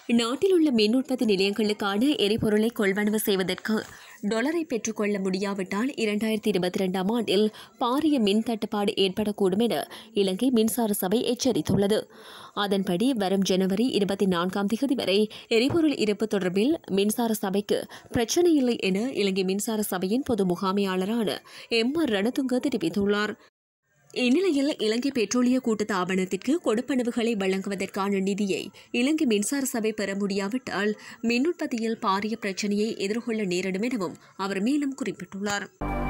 நாட்டில் உள்ள மின் உற்பத்தி நிலையங்களுக்கான எரிபொருளை கொள்வனவு செய்வதற்கு டொலரை பெற்றுக்கொள்ள முடியாவிட்டால் இரண்டாயிரத்தி இருபத்தி ரெண்டாம் ஆண்டில் பாரிய மின் தட்டுப்பாடு ஏற்படக்கூடும் என இலங்கை மின்சார சபை எச்சரித்துள்ளது அதன்படி வரும் ஜனவரி இருபத்தி நான்காம் தேதி வரை எரிபொருள் இருப்பு தொடர்பில் மின்சார சபைக்கு பிரச்சனை இல்லை என இலங்கை மின்சார சபையின் பொது முகாமையாளரான எம் ஆர் ரணதுங்க தெரிவித்துள்ளார் இந்நிலையில் இலங்கை பெட்ரோலிய கூட்டுத்தாபனத்திற்கு கொடுப்பனவுகளை வழங்குவதற்கான நிதியை இலங்கை மின்சார சபை பெற முடியாவிட்டால் மின் உற்பத்தியில் பாரிய பிரச்சனையை எதிர்கொள்ள நேரிடும் எனவும் அவர் மேலும் குறிப்பிட்டுள்ளார்